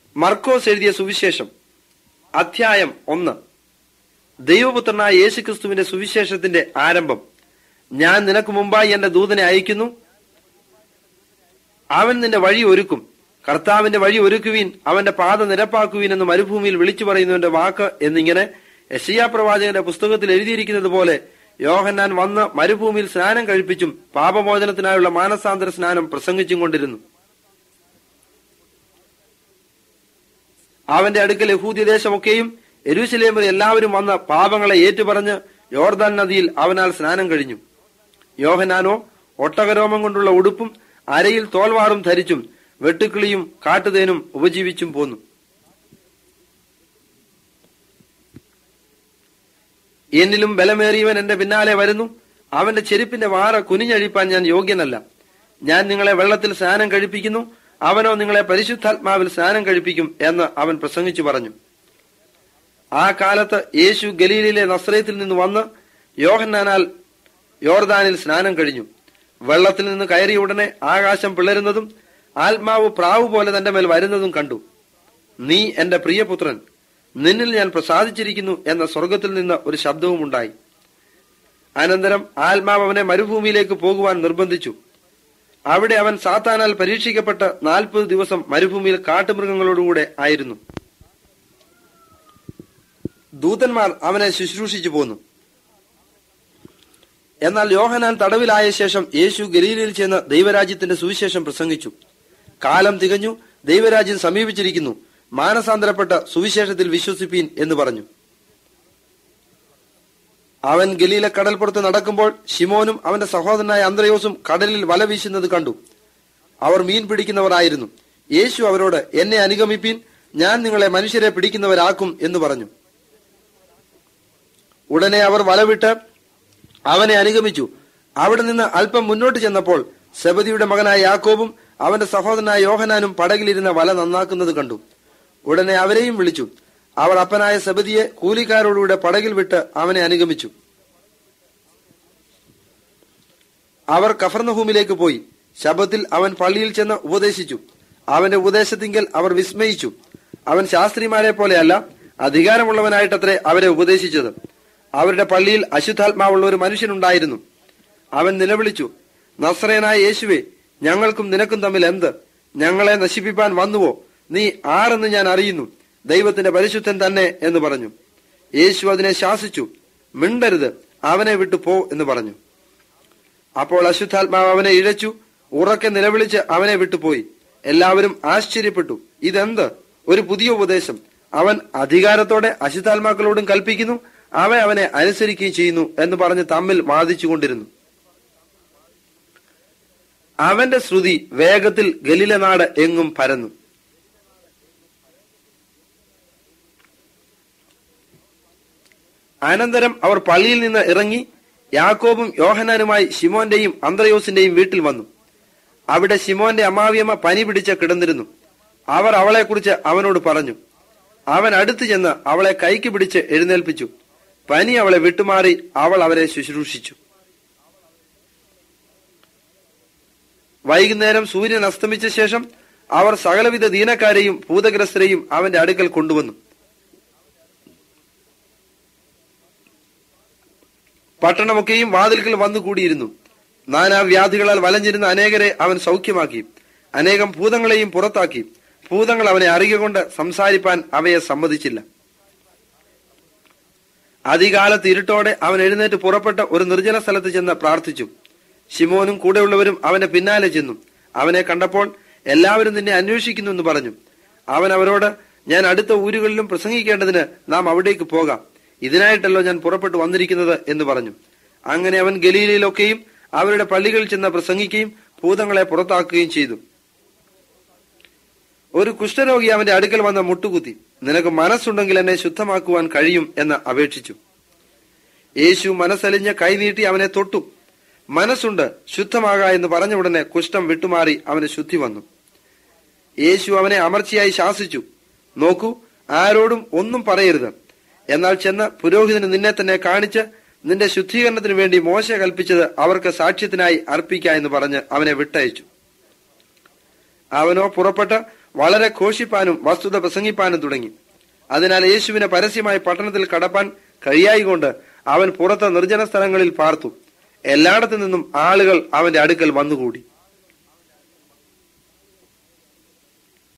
മർക്കോസ് എഴുതിയ സുവിശേഷം അധ്യായം ഒന്ന് ദൈവപുത്രനായ യേശുക്രിസ്തുവിന്റെ സുവിശേഷത്തിന്റെ ആരംഭം ഞാൻ നിനക്ക് മുമ്പായി എന്റെ ദൂതനെ അയക്കുന്നു അവൻ നിന്റെ വഴി ഒരുക്കും കർത്താവിന്റെ വഴി ഒരുക്കുവീൻ അവന്റെ പാത നിരപ്പാക്കുവീൻ എന്ന് മരുഭൂമിയിൽ വിളിച്ചു പറയുന്നവന്റെ വാക്ക് എന്നിങ്ങനെ യശയാ പ്രവാചകന്റെ പുസ്തകത്തിൽ എഴുതിയിരിക്കുന്നത് പോലെ യോഹന്നാൻ വന്ന് മരുഭൂമിയിൽ സ്നാനം കഴിപ്പിച്ചും പാപമോചനത്തിനായുള്ള മാനസാന്തര സ്നാനം പ്രസംഗിച്ചും കൊണ്ടിരുന്നു അവന്റെ അടുക്കൽ യഹൂദ്യദേശമൊക്കെയും എരുശലേമിൽ എല്ലാവരും വന്ന പാപങ്ങളെ ഏറ്റുപറഞ്ഞ് യോർദാൻ നദിയിൽ അവനാൽ സ്നാനം കഴിഞ്ഞു യോഹനാനോ ഒട്ടകരോമം കൊണ്ടുള്ള ഉടുപ്പും അരയിൽ തോൽവാറും ധരിച്ചും വെട്ടുക്കിളിയും കാട്ടുതേനും ഉപജീവിച്ചും പോന്നു എന്നിലും ബലമേറിയവൻ എന്റെ പിന്നാലെ വരുന്നു അവന്റെ ചെരുപ്പിന്റെ വാറ കുനിഞ്ഞഴിപ്പാൻ ഞാൻ യോഗ്യനല്ല ഞാൻ നിങ്ങളെ വെള്ളത്തിൽ സ്നാനം കഴിപ്പിക്കുന്നു അവനോ നിങ്ങളെ പരിശുദ്ധാത്മാവിൽ സ്നാനം കഴിപ്പിക്കും എന്ന് അവൻ പ്രസംഗിച്ചു പറഞ്ഞു ആ കാലത്ത് യേശു ഗലീലിലെ നസ്രയത്തിൽ നിന്ന് വന്ന് യോഹന്നാനാൽ യോർദാനിൽ സ്നാനം കഴിഞ്ഞു വെള്ളത്തിൽ നിന്ന് കയറിയ ഉടനെ ആകാശം പിളരുന്നതും ആത്മാവ് പ്രാവ് പോലെ തന്റെ മേൽ വരുന്നതും കണ്ടു നീ എന്റെ പ്രിയപുത്രൻ നിന്നിൽ ഞാൻ പ്രസാദിച്ചിരിക്കുന്നു എന്ന സ്വർഗത്തിൽ നിന്ന് ഒരു ശബ്ദവും ഉണ്ടായി അനന്തരം ആത്മാവ് അവനെ മരുഭൂമിയിലേക്ക് പോകുവാൻ നിർബന്ധിച്ചു അവിടെ അവൻ സാത്താനാൽ പരീക്ഷിക്കപ്പെട്ട് നാൽപ്പത് ദിവസം മരുഭൂമിയിൽ കാട്ടുമൃഗങ്ങളോടുകൂടെ ആയിരുന്നു ദൂതന്മാർ അവനെ ശുശ്രൂഷിച്ചു പോന്നു എന്നാൽ യോഹനാൻ തടവിലായ ശേഷം യേശു ഗലീലയിൽ ചെന്ന് ദൈവരാജ്യത്തിന്റെ സുവിശേഷം പ്രസംഗിച്ചു കാലം തികഞ്ഞു ദൈവരാജ്യം സമീപിച്ചിരിക്കുന്നു മാനസാന്തരപ്പെട്ട സുവിശേഷത്തിൽ വിശ്വസിപ്പീൻ എന്ന് പറഞ്ഞു അവൻ ഗലീല കടൽപ്പുറത്ത് നടക്കുമ്പോൾ ഷിമോനും അവന്റെ സഹോദരനായ അന്ത്രയോസും കടലിൽ വല വീശുന്നത് കണ്ടു അവർ മീൻ പിടിക്കുന്നവരായിരുന്നു യേശു അവരോട് എന്നെ അനുഗമിപ്പീൻ ഞാൻ നിങ്ങളെ മനുഷ്യരെ പിടിക്കുന്നവരാക്കും എന്ന് പറഞ്ഞു ഉടനെ അവർ വലവിട്ട് അവനെ അനുഗമിച്ചു അവിടെ നിന്ന് അല്പം മുന്നോട്ട് ചെന്നപ്പോൾ സെബദിയുടെ മകനായ യാക്കോബും അവന്റെ സഹോദരനായ യോഹനാനും പടകിലിരുന്ന വല നന്നാക്കുന്നത് കണ്ടു ഉടനെ അവരെയും വിളിച്ചു അവർ അപ്പനായ സെബദിയെ കൂലിക്കാരോടുകൂടെ പടകിൽ വിട്ട് അവനെ അനുഗമിച്ചു അവർ കഫർണഹൂമിലേക്ക് പോയി ശബത്തിൽ അവൻ പള്ളിയിൽ ചെന്ന് ഉപദേശിച്ചു അവന്റെ ഉപദേശത്തിങ്കൽ അവർ വിസ്മയിച്ചു അവൻ ശാസ്ത്രിമാരെ പോലെയല്ല അധികാരമുള്ളവനായിട്ടത്രേ അവരെ ഉപദേശിച്ചത് അവരുടെ പള്ളിയിൽ അശുദ്ധാത്മാവുള്ള ഒരു മനുഷ്യനുണ്ടായിരുന്നു അവൻ നിലവിളിച്ചു നസ്രയനായ യേശുവെ ഞങ്ങൾക്കും നിനക്കും തമ്മിൽ എന്ത് ഞങ്ങളെ നശിപ്പിപ്പാൻ വന്നുവോ നീ ആരെന്ന് ഞാൻ അറിയുന്നു ദൈവത്തിന്റെ പരിശുദ്ധൻ തന്നെ എന്ന് പറഞ്ഞു യേശു അതിനെ ശാസിച്ചു മിണ്ടരുത് അവനെ വിട്ടു പോ എന്ന് പറഞ്ഞു അപ്പോൾ അശുദ്ധാത്മാവ് അവനെ ഇഴച്ചു ഉറക്കെ നിലവിളിച്ച് അവനെ വിട്ടുപോയി എല്ലാവരും ആശ്ചര്യപ്പെട്ടു ഇതെന്ത് ഒരു പുതിയ ഉപദേശം അവൻ അധികാരത്തോടെ അശുദ്ധാത്മാക്കളോടും കൽപ്പിക്കുന്നു അവ അവനെ അനുസരിക്കുകയും ചെയ്യുന്നു എന്ന് പറഞ്ഞ് തമ്മിൽ വാദിച്ചുകൊണ്ടിരുന്നു അവന്റെ ശ്രുതി വേഗത്തിൽ ഗലിലനാട് എങ്ങും പരന്നു അനന്തരം അവർ പള്ളിയിൽ നിന്ന് ഇറങ്ങി യാക്കോബും യോഹനാനുമായി ഷിമോന്റെയും അന്ത്രയോസിന്റെയും വീട്ടിൽ വന്നു അവിടെ ഷിമോന്റെ അമാവിയമ്മ പനി പിടിച്ച് കിടന്നിരുന്നു അവർ അവളെക്കുറിച്ച് അവനോട് പറഞ്ഞു അവൻ അടുത്തു ചെന്ന് അവളെ കൈക്ക് പിടിച്ച് എഴുന്നേൽപ്പിച്ചു പനി അവളെ വിട്ടുമാറി അവൾ അവരെ ശുശ്രൂഷിച്ചു വൈകുന്നേരം സൂര്യൻ അസ്തമിച്ച ശേഷം അവർ സകലവിധ ദീനക്കാരെയും ഭൂതഗ്രസ്തരെയും അവന്റെ അടുക്കൽ കൊണ്ടുവന്നു പട്ടണമൊക്കെയും വാതിൽക്കൽ വന്നു കൂടിയിരുന്നു നാനാ വ്യാധികളാൽ വലഞ്ഞിരുന്ന അനേകരെ അവൻ സൗഖ്യമാക്കി അനേകം ഭൂതങ്ങളെയും പുറത്താക്കി ഭൂതങ്ങൾ അവനെ അറിയുകൊണ്ട് സംസാരിപ്പാൻ അവയെ സമ്മതിച്ചില്ല അധികാലത്ത് ഇരുട്ടോടെ അവൻ എഴുന്നേറ്റ് പുറപ്പെട്ട ഒരു നിർജ്ജന സ്ഥലത്ത് ചെന്ന് പ്രാർത്ഥിച്ചു ശിമോനും കൂടെയുള്ളവരും അവന്റെ പിന്നാലെ ചെന്നു അവനെ കണ്ടപ്പോൾ എല്ലാവരും നിന്നെ അന്വേഷിക്കുന്നു എന്ന് പറഞ്ഞു അവൻ അവരോട് ഞാൻ അടുത്ത ഊരുകളിലും പ്രസംഗിക്കേണ്ടതിന് നാം അവിടേക്ക് പോകാം ഇതിനായിട്ടല്ലോ ഞാൻ പുറപ്പെട്ടു വന്നിരിക്കുന്നത് എന്ന് പറഞ്ഞു അങ്ങനെ അവൻ ഗലീലയിലൊക്കെയും അവരുടെ പള്ളികളിൽ ചെന്ന് പ്രസംഗിക്കുകയും ഭൂതങ്ങളെ പുറത്താക്കുകയും ചെയ്തു ഒരു കുഷ്ഠരോഗി അവന്റെ അടുക്കൽ വന്ന് മുട്ടുകുത്തി നിനക്ക് മനസ്സുണ്ടെങ്കിൽ എന്നെ ശുദ്ധമാക്കുവാൻ കഴിയും എന്ന് അപേക്ഷിച്ചു യേശു മനസ്സലിഞ്ഞ് കൈനീട്ടി അവനെ തൊട്ടു മനസ്സുണ്ട് ശുദ്ധമാക എന്ന് പറഞ്ഞ ഉടനെ കുഷ്ഠം വിട്ടുമാറി അവന് ശുദ്ധി വന്നു യേശു അവനെ അമർച്ചയായി ശാസിച്ചു നോക്കൂ ആരോടും ഒന്നും പറയരുത് എന്നാൽ ചെന്ന് പുരോഹിതന് നിന്നെ തന്നെ കാണിച്ച് നിന്റെ ശുദ്ധീകരണത്തിന് വേണ്ടി മോശ കൽപ്പിച്ചത് അവർക്ക് സാക്ഷ്യത്തിനായി അർപ്പിക്ക എന്ന് പറഞ്ഞ് അവനെ വിട്ടയച്ചു അവനോ പുറപ്പെട്ട് വളരെ ഘോഷിപ്പാനും വസ്തുത പ്രസംഗിപ്പാനും തുടങ്ങി അതിനാൽ യേശുവിനെ പരസ്യമായി പട്ടണത്തിൽ കടപ്പാൻ കഴിയായികൊണ്ട് അവൻ പുറത്തെ നിർജ്ജന സ്ഥലങ്ങളിൽ പാർത്തു എല്ലായിടത്തു നിന്നും ആളുകൾ അവന്റെ അടുക്കൽ വന്നുകൂടി